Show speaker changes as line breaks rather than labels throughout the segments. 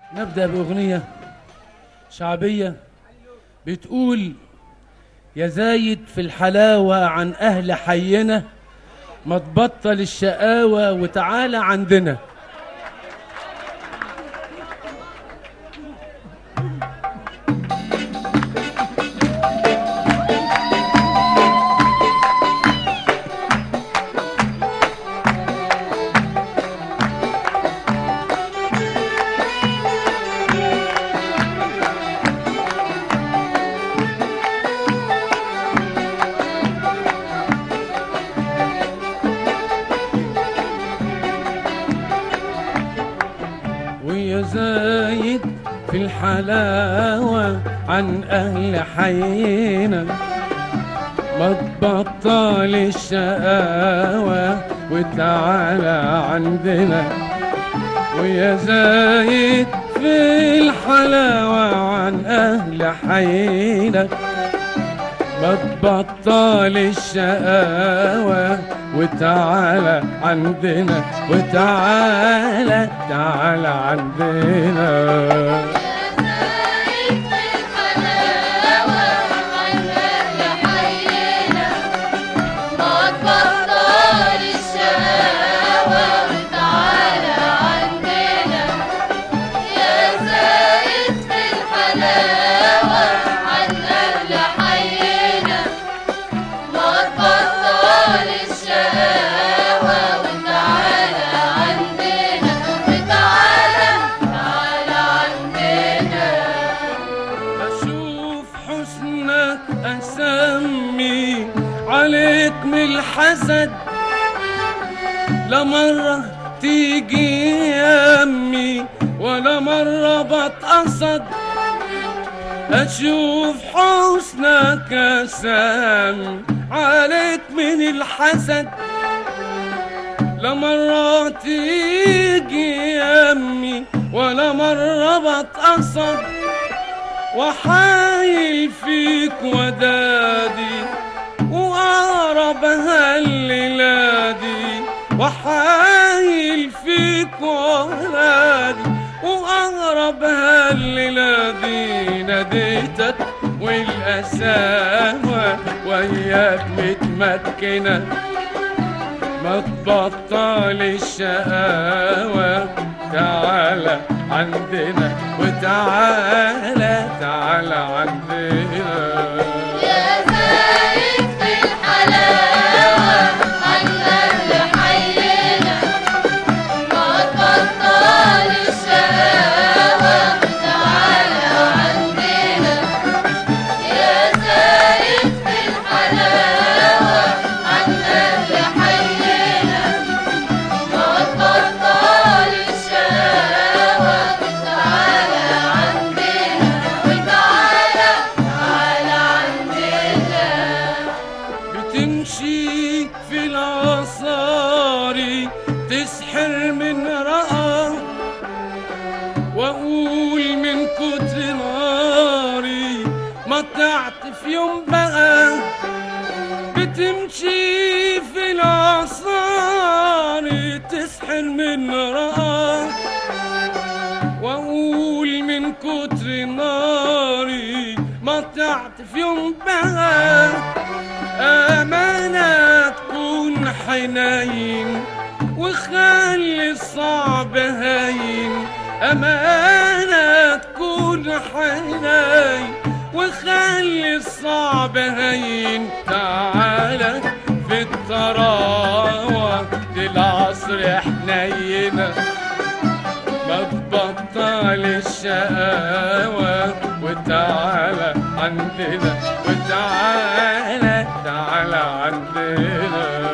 نبدأ بأغنية شعبية بتقول يا زايد في الحلاوة عن أهل حينا ما تبطل الشقاوة وتعالى عندنا ويا زايد في الحلاوة عن أهل حينا ما تبطل الشقاوة وتعالى عندنا ويا زايد في الحلاوة عن أهل حينا ما تبطل الشقاوة وتعالى عندنا وتعالى تعالى عندنا أشوف حسنك أسمي عليك من الحسد لا مرة تيجي يمي ولا مرة بتقصد أشوف حسنك أسمي عليك من الحسد لا مرة تيجي يمي ولا مرة بتقصد وحايل فيك ودادي وأقرب هالليلادي وحايل فيك ودادي وأقرب هالليلادي ناديتك والأسامة وياك متمكنة ما تبطل الشقاوة تعالى عندنا وتعالى تعالى عندنا بتمشي في العصاري تسحر من رأى واقول من كتر ناري ما طلعت في يوم بقى بتمشي في العصاري تسحر من رأى واقول من كتر ناري ما طلعت في يوم بقى أمانة تكون حنين وخلي الصعب هين أمانة تكون حنين وخلي الصعب هين تعالى في الطراوة دي العصر حنينة ما تبطل الشقاوة وتعالى عندنا وتعالى تعالى عندنا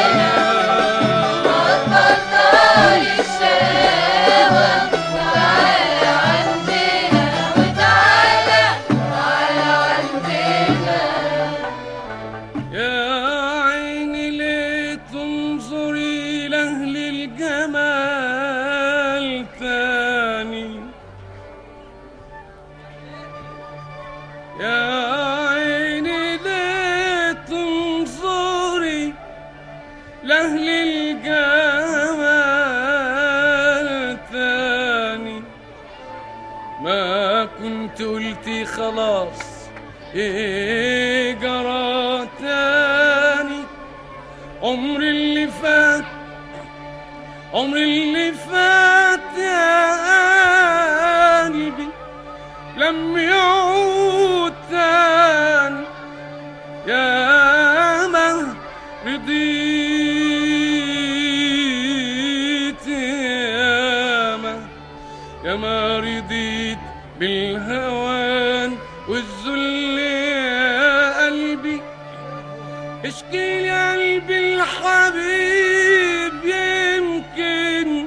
الشقاوة
للجمال تاني ما كنت قلتي خلاص ايه جرى تاني عمر اللي فات عمر اللي فات يا قلبي لم يعود تاني يا ما رضيت يا ما يا ما رضيت بالهوان والذل يا قلبي اشكي لي قلبي الحبيب يمكن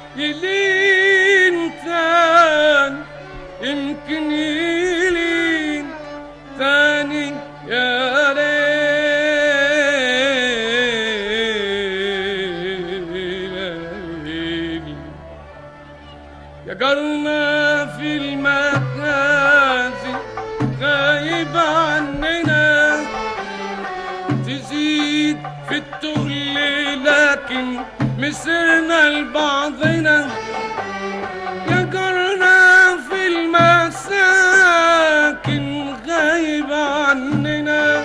يلين تاني يمكن يلين تاني يا ليل يا جارنا في المكازي غايب عننا تزيد في التقل لكن مسرنا لبعضنا يا جارنا في المساكن غايب عننا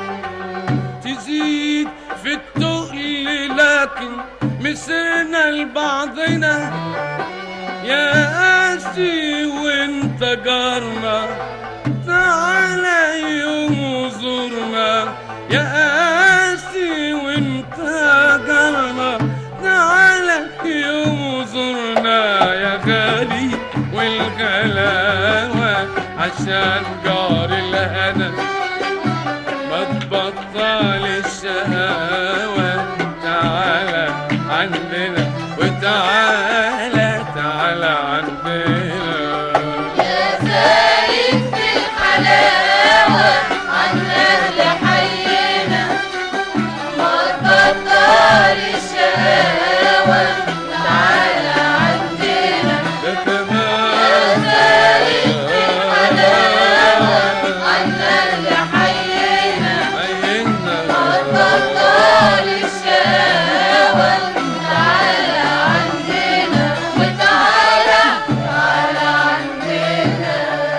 تزيد في التقل لكن مسرنا لبعضنا يا قاسي وانت جارنا تعالى يوم زورنا يا قاسي وانت جارنا تعالى يوم زورنا يا غالي والغلاوة عشان جار الهنا ما تبطل الشهوة تعالى عندنا وتعالى تعالى عندنا
يا زايد في الحلاوة عن أهل حينا ما تبطل الشقاوة تعالى عندنا
ده
يا
تمام
زايد في الحلاوة عن أهل حينا
عينا
ما تبطل الشقاوة تعالى عندنا وتعالى تعالى عندنا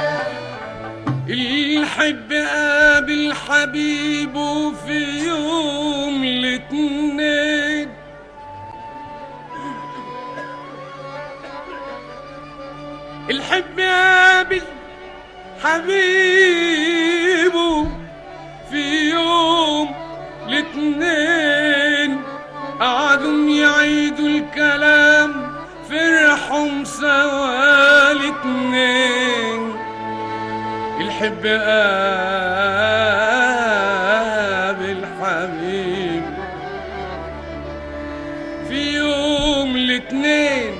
الحب قابل حبيبه في يوم الاتنين الحب قابل حبيبه في يوم الاتنين قعدوا يعيدوا الكلام فرحوا سوا الاتنين الحب قابل حبيب في يوم الاتنين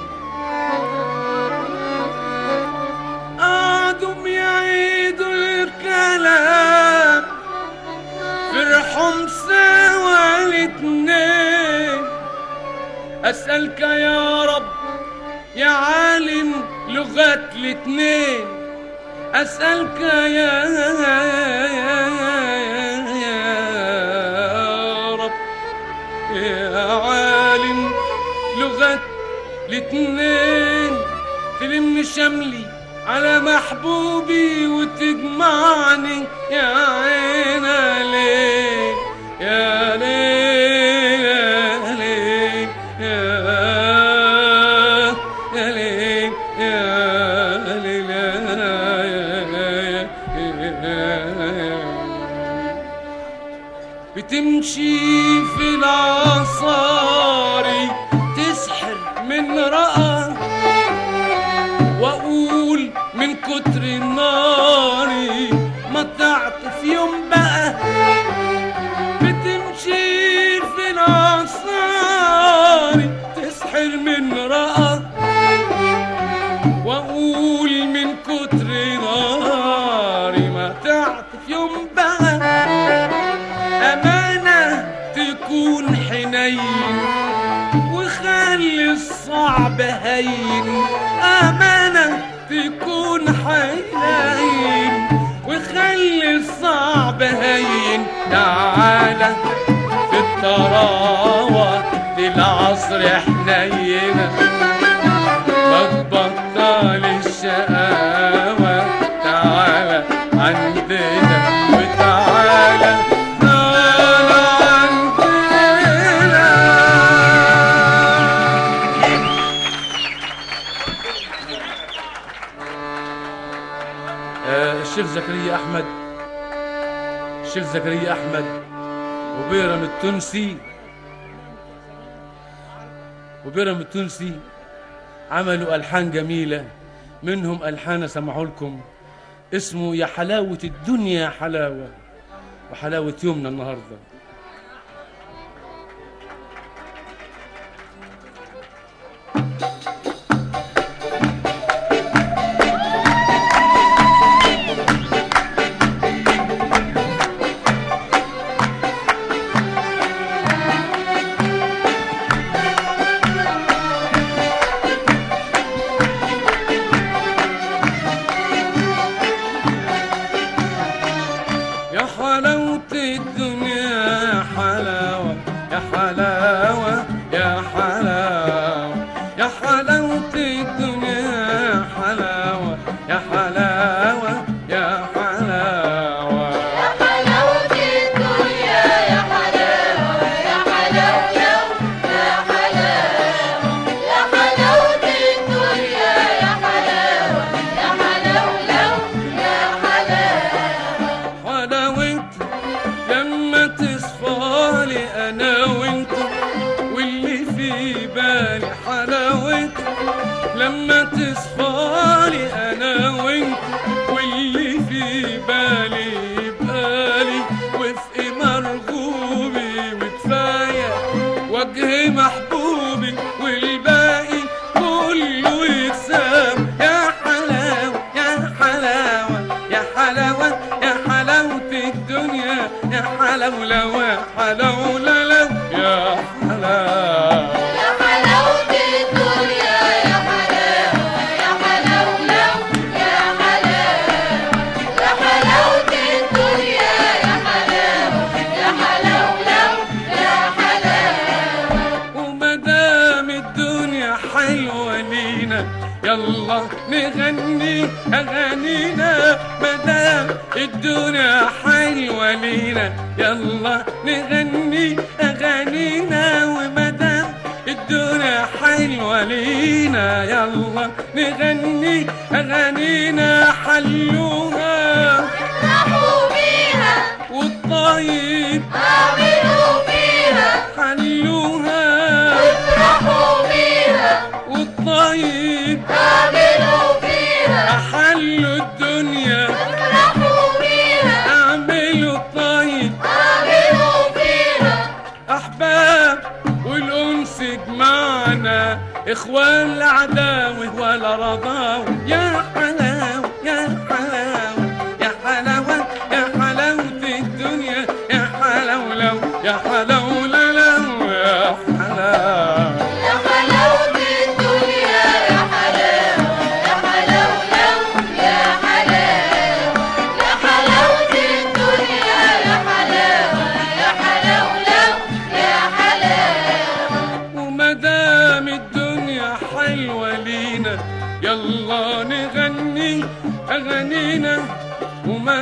قعدوا يعيدوا الكلام فرحهم سوا الاتنين أسألك يا رب يا عالم لغات الاتنين أسألك يا يا رب يا عالم لغة الاتنين تلم شملي على محبوبي وتجمعني يا عينا ليه يا ليه يا ليه يا يا ليه يا ليه يا بتمشي في العصاري تسحر من رأى واقول من كتر ناري ما تعطف يوم بقى بتمشي في العصاري تسحر من رأى واقول من كتر ناري ما تعطف يوم بقى أمانة تكون حنين وخلي الصعب هين أمانة تكون حنين وخلي الصعب هين تعالى في الطراوة العصر حنينة ما تبطل الشقاوة تعالى عندنا وتعالى تعالى عندنا آه، الشيخ زكريا احمد الشيخ زكريا احمد وبيرم التونسي وبيرم التونسي عملوا الحان جميله منهم الحان اسمعوا لكم اسمه يا حلاوه الدنيا يا حلاوه وحلاوه يومنا النهارده يا حلاوة الدنيا يا حلاوة يا حلاوة يا حلاوة يا حلاوة الدنيا يا حلاوة يا حلاوة يا حلاوة
يا حلاوة الدنيا يا حلاوة يا حلاوة يا حلاوة يا حلاوة الدنيا يا حلاوة يا حلاوة يا حلاوة
حلاوة لما تصفالي انا وانت واللي في بالي حلاوة لما تصفالي انا وانت واللي في بالي يبقالي وفق مرغوبي وكفايه وجه محبوبي والباقي كله يكسب يا حلاوه يا حلاوه يا حلاوه يا حلاوه الدنيا يا حلاوه لو يا حلاوه لو يا حلاوه
يا حلاوة الدنيا يا حلاوة يا حلاوة يا حلاوة يا حلاوة الدنيا يا حلاوة يا حلاوة يا حلاوة
وما دام الدنيا حلوة لينا يلا نغني أغانينا ما دام الدنيا حلوة لينا يلا نغني أغانينا وما دام الدنيا حلوة لينا يلا نغني أغانينا حلوها
افرحوا بيها
والطيب
اعملوا فيها
حلوها
افرحوا بيها
والطيب
اعملوا فيها
أحلوا الدنيا
افرحوا بيها
أعملوا الطيب
اعملوا فيها
أحباب والأنس جمعنا إخوان العداوة ولا رضاوة يا حلاوة يا حلاوة يا حلاوة يا حلاوة الدنيا يا حلاوة لو يا حلاوة لو يا حلاوة
يا حلاوة الدنيا يا حلاوة يا حلاوة يا حلاوة يا حلاوة الدنيا يا حلاوة يا حلاوة يا حلاوة
وما دام الدنيا حلوة لينا يلا نغني أغانينا وما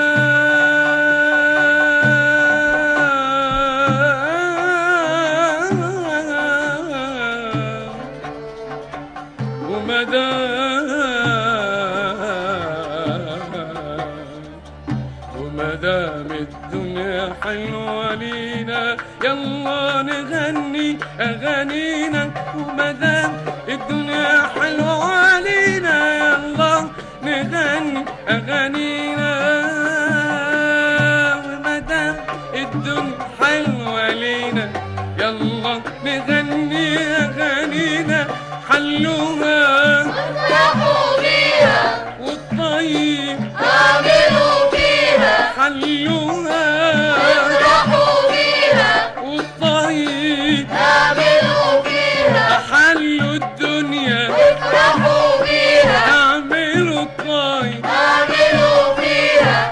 دام وما دام وما دام الدنيا حلوة لينا يلا نغني أغانينا وما دام الدنيا حلوة لينا يلا نغني أغانينا وما دام الدنيا حلوة لينا يلا نغني أغانينا حلوها
افرحوا بيها
والطيب
اعملوا فيها
حلوها
افرحوا بيها
والطيب
اعملوا فيها
أحلوا الدنيا
افرحوا بيها
أعملوا الطيب
اعملوا فيها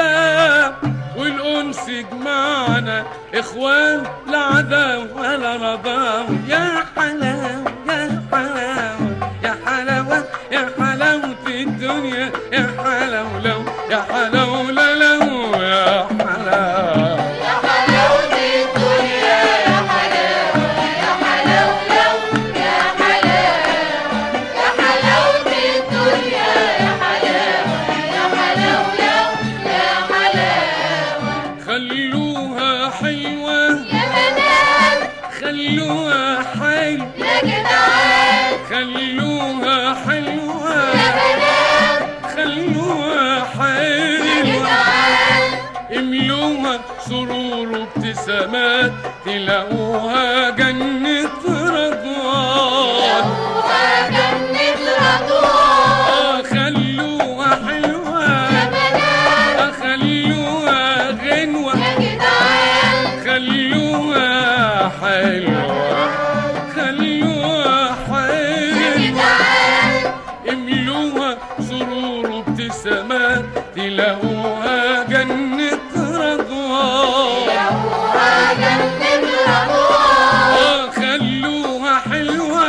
أحباب والأنس جمعنا إخوان لا عداوة ولا بابا يا حلاوة يا حلاوة يا حلاوة يا حلاوة الدنيا يا حلاوة لو يا حلاوة لا لو يا حلاوة
يا حلاوة الدنيا يا حلاوة يا حلاوة يا حلاوة يا حلاوة الدنيا يا حلاوة يا حلاوة يا حلاوة
خلوها حلوة
يا بنات
خلوها حلوة
يا جدعان
خلوها حلوة
يا بنات
خلوها
يا
حلوة
جدعان
املوها سرور وابتسامات تلاقوها جنة رضوان
هو جنة رضوان
آه خلوها حلوة
يا بنات
آه خلوها غنوة
يا جدعان
خلوها حلوة خلوها
يا
حلوة
جدعان
املوها سرور وابتسامات تلاقوها جنة رضوان
هو جنة رضوان
آه خلوها حلوة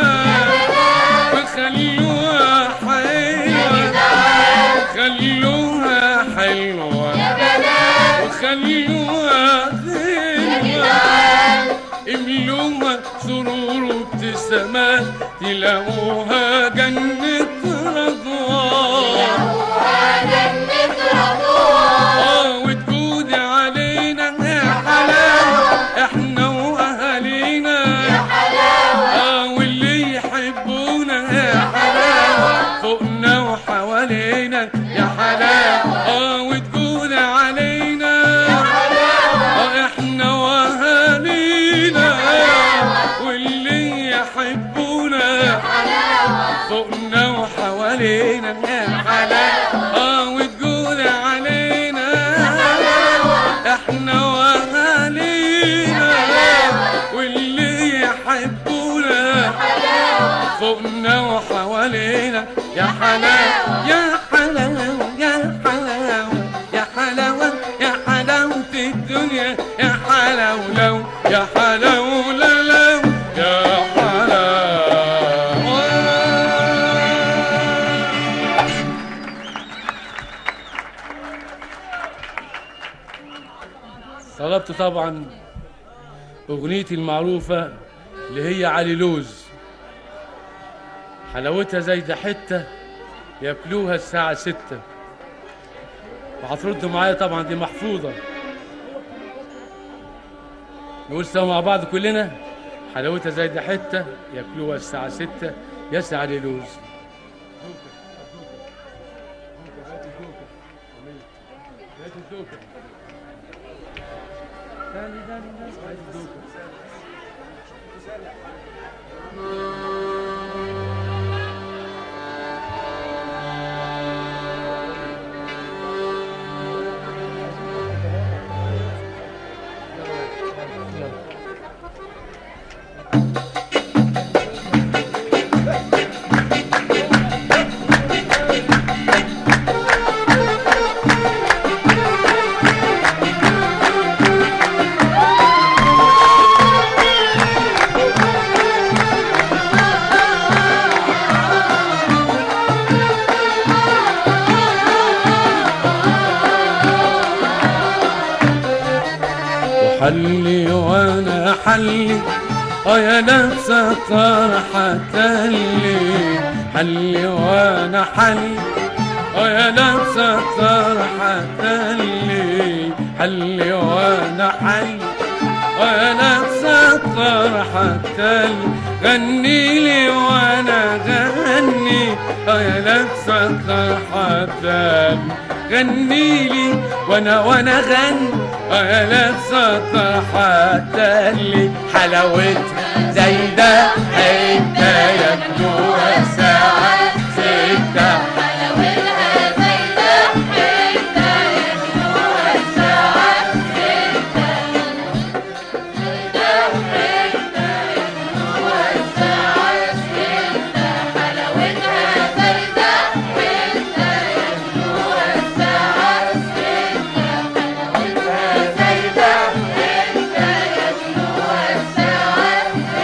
وخلوها حلوة خلوها حلوة
يا بنات
وخلوها غنوة
جدعان
املوها سرور وابتسامات تلاقوها جنة رضوان
هو جنة رضوان
اه وتجود علينا يا حلاوة احنا واهالينا
حلاوة
اه واللي يحبونا يا حلاوة فوقنا وحوالينا يا حلاوة اه وتجود علينا اه احنا واهالينا واللي يحبونا فوقنا وحوالينا يا حلاوة اه وتقول علينا احنا واهالينا واللي يحبونا فوقنا وحوالينا يا حلاوة يا حلاوة يا حلاوة يا حلاوة يا حلاوة الدنيا يا حلاوة لو يا حلاوة لا لو يا حلاوة طلبت طبعا اغنيتي المعروفة اللي هي علي لوز حلاوتها زي ده حتة ياكلوها الساعة ستة وهتردوا معايا طبعا دي محفوظة نقول سوا مع بعض كلنا حلاوتها زي ده حتة ياكلوها الساعة ستة يا علي لوز وحلي وانا حلي اه يا نفسك طرحة تلي حلي وانا حلي اه يا نفسك طرحة تلي حلي وانا حلي اه يا نفسك طرحة تلي غني لي وانا غني اه يا نفسك طرحة تلي غني لي وانا وانا غني اه نفسك طرحة لي حلاوتها زي ده حتة ياكلوها ساعة ستة
حلاوتها زي ده حتة ياكلوها الساعة ستة زي ده حتة ياكلوها الساعة ستة حلاوتها زي ده حتة ياكلوها الساعة ستة حلاوتها زي ده حتة ياكلوها الساعة ستة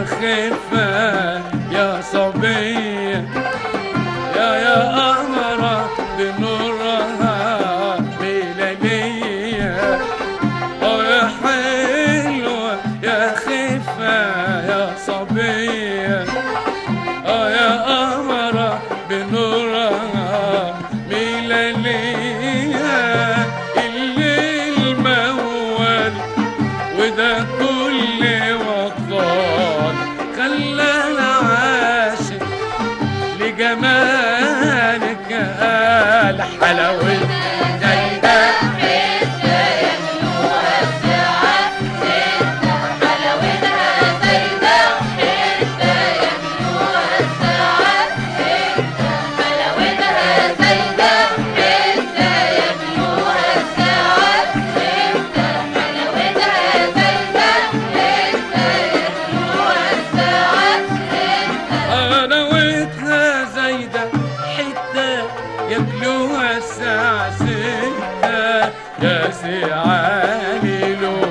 خفة يا صبية يا يا قمرة بنورها بلالية اه يا حلوة يا خفة يا صبية اه يا قمرة بنورها ميلانية الليل موال وده كل وطان خلانا عاشق لجمالك قال حلاوتها زايدة حلاوتها زايدة حتة ياكلوها الساعة ستة يا سي علي لو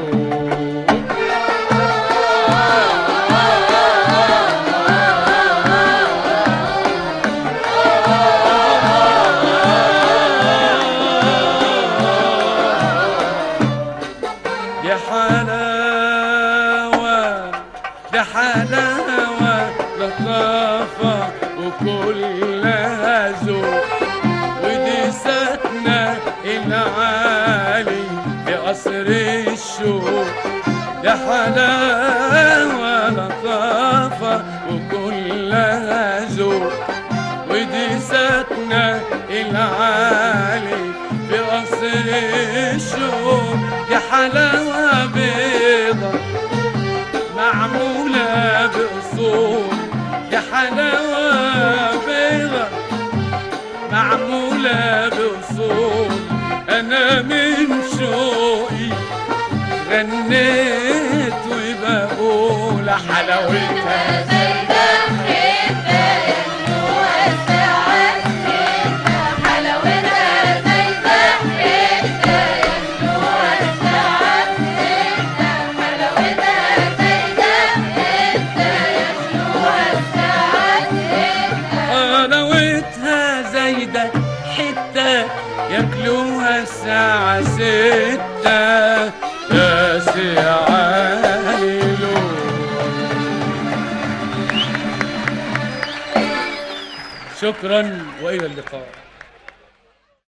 يا حلاوة ده حلاوة لطافة وكلها ذوق ودي سكنة العالي بقصر الشوق يا حلاوة لطافة وكلها ذوق ودي سكنة العالي في قصر الشوق يا حلاوة بيضة معمولة بأصول يا حلاوة بيضة معمولة بأصول أنا من شوقي غنيت وبقول حلاوتها حلاوتها زايدة حتة ياكلوها الساعة ستة يا سي عايلو شكرا وإلى اللقاء